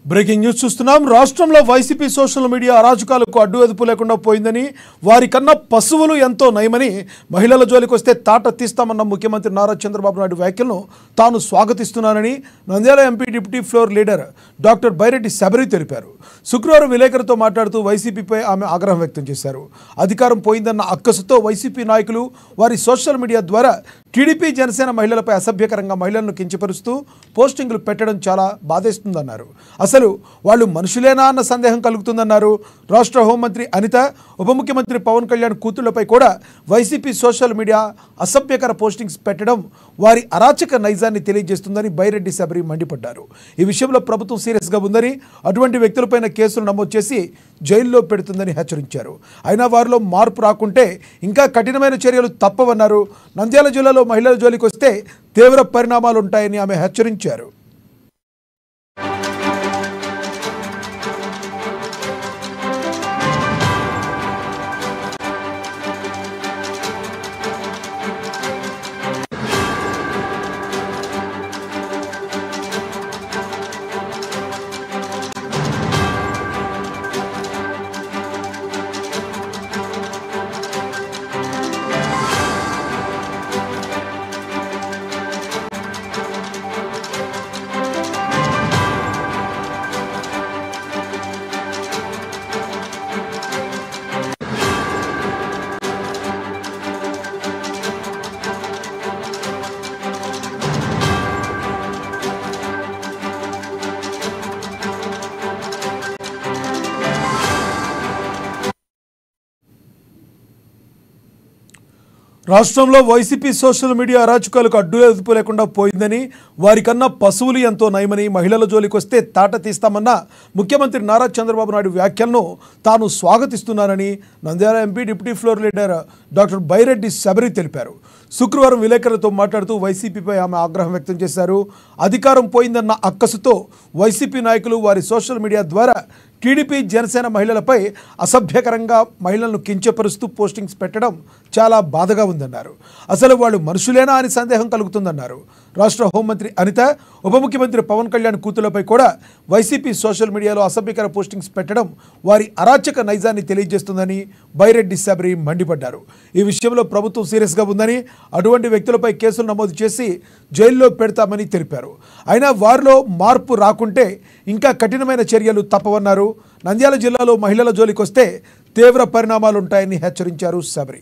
breaking news చూస్తున్నాం రాష్ట్రంలో YCP social media అరాజకాలకు అడ్డు అదుపు లేకుండా పోయిందని వారికన్నా పశువులు ఎంతో నయమని మహిళల జోలికి వస్తే తాట తీస్తామన్న ముఖ్యమంత్రి నారా చంద్రబాబు నాయుడు వ్యాఖ్యలను తాను స్వాగతిస్తున్నానని Nandyal MP deputy floor leader doctor Byreddy Shabari తెలిపారు శుక్రవారం విలేకరులతో మాట్లాడుతూ వైసీపీపై ఆమె ఆగ్రహం వ్యక్తం చేశారు అధికారం పోయిందన్న అక్కసుతో వైసీపీ నాయకులు వారి సోషల్ మీడియా ద్వారా టీడీపీ జనసేన మహిళలపై అసభ్యకరంగా మహిళలను కించపరుస్తూ పోస్టింగులు పెట్టడం చాలా బాధేస్తుందన్నారు అసలు వాళ్ళు మనుషులేనా అన్న సందేహం కలుగుతుందన్నారు రాష్ట్ర హోంమంత్రి అనిత ఉప ముఖ్యమంత్రి పవన్ కళ్యాణ్ కూతుళ్లపై కూడా వైసీపీ సోషల్ మీడియా అసభ్యకర పోస్టింగ్స్ పెట్టడం వారి అరాచక నైజాన్ని తెలియజేస్తుందని బైరెడ్డి శబరి మండిపడ్డారు ఈ విషయంలో ప్రభుత్వం సీరియస్గా ఉందని అటువంటి వ్యక్తులపైన కేసులు నమోదు చేసి జైల్లో పెడుతుందని హెచ్చరించారు అయినా వారిలో మార్పు రాకుంటే ఇంకా కఠినమైన చర్యలు తప్పవన్నారు నంద్యాల జిల్లాలో మహిళల జోలికి వస్తే తీవ్ర పరిణామాలు ఉంటాయని ఆమె హెచ్చరించారు రాష్ట్రంలో వైసీపీ సోషల్ మీడియా అరాచకాలకు అడ్డు ఎదుపు లేకుండా పోయిందని వారికన్నా పశువులు ఎంతో నయమని మహిళల జోలికి వస్తే తాట తీస్తామన్న ముఖ్యమంత్రి నారా చంద్రబాబు నాయుడు వ్యాఖ్యలను తాను స్వాగతిస్తున్నానని Nandyal MP deputy floor leader doctor Byreddy Shabari తెలిపారు శుక్రవారం విలేకరులతో మాట్లాడుతూ వైసీపీపై ఆమె ఆగ్రహం వ్యక్తం చేశారు అధికారం పోయిందన్న అక్కసుతో వైసీపీ నాయకులు వారి సోషల్ మీడియా ద్వారా టీడీపీ జనసేన మహిళలపై అసభ్యకరంగా మహిళలను కించపరుస్తూ పోస్టింగ్స్ పెట్టడం చాలా బాధగా ఉందన్నారు అసలు వాళ్ళు మనుషులేనా అని సందేహం కలుగుతుందన్నారు రాష్ట్ర హోంమంత్రి అనిత ఉప ముఖ్యమంత్రి పవన్ కళ్యాణ్ కూతులపై కూడా వైసీపీ సోషల్ మీడియాలో అసభ్యకర పోస్టింగ్స్ పెట్టడం వారి అరాచక నైజాన్ని తెలియజేస్తుందని బైరెడ్డి శబరి మండిపడ్డారు ఈ విషయంలో ప్రభుత్వం సీరియస్గా ఉందని అటువంటి వ్యక్తులపై కేసులు నమోదు చేసి జైల్లో పెడతామని తెలిపారు అయినా వారిలో మార్పు రాకుంటే ఇంకా కఠినమైన చర్యలు తప్పవన్నారు నంద్యాల జిల్లాలో మహిళల జోలికి వస్తే తీవ్ర పరిణామాలు ఉంటాయని హెచ్చరించారు శబరి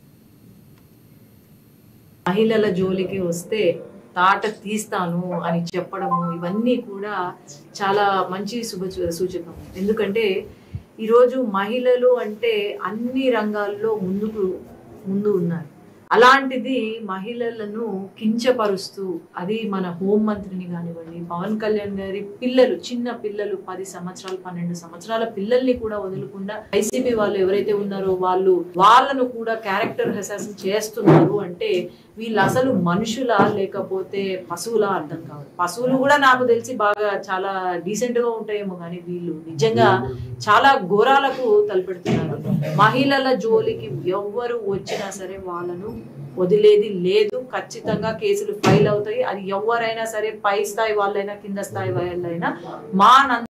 మహిళల జోలికి వస్తే తాట తీస్తాను అని చెప్పడము ఇవన్నీ కూడా చాలా మంచి శుభ సూచకం ఎందుకంటే ఈరోజు మహిళలు అంటే అన్ని రంగాల్లో ముందుకు ముందు ఉన్నారు అలాంటిది మహిళలను కించపరుస్తూ అది మన హోంమంత్రిని కానివ్వండి పవన్ కళ్యాణ్ గారి పిల్లలు చిన్న పిల్లలు పది సంవత్సరాలు పన్నెండు సంవత్సరాల పిల్లల్ని కూడా వదలకుండా వైసీపీ వాళ్ళు ఎవరైతే ఉన్నారో వాళ్ళు వాళ్ళను కూడా క్యారెక్టర్ అసాసిన్ చేస్తున్నారు అంటే వీళ్ళు అసలు మనుషులా లేకపోతే పశువులా అర్థం కాదు పశువులు కూడా నాకు తెలిసి బాగా చాలా డీసెంట్ గా ఉంటాయేమో కానీ వీళ్ళు నిజంగా చాలా ఘోరాలకు తలపెడుతున్నారు మహిళల జోలికి ఎవ్వరు వచ్చినా సరే వాళ్ళను వదిలేది లేదు ఖచ్చితంగా కేసులు ఫైల్ అవుతాయి అది ఎవరైనా సరే పై స్థాయి వాళ్ళైనా కింద స్థాయి వాళ్ళైనా మా నంద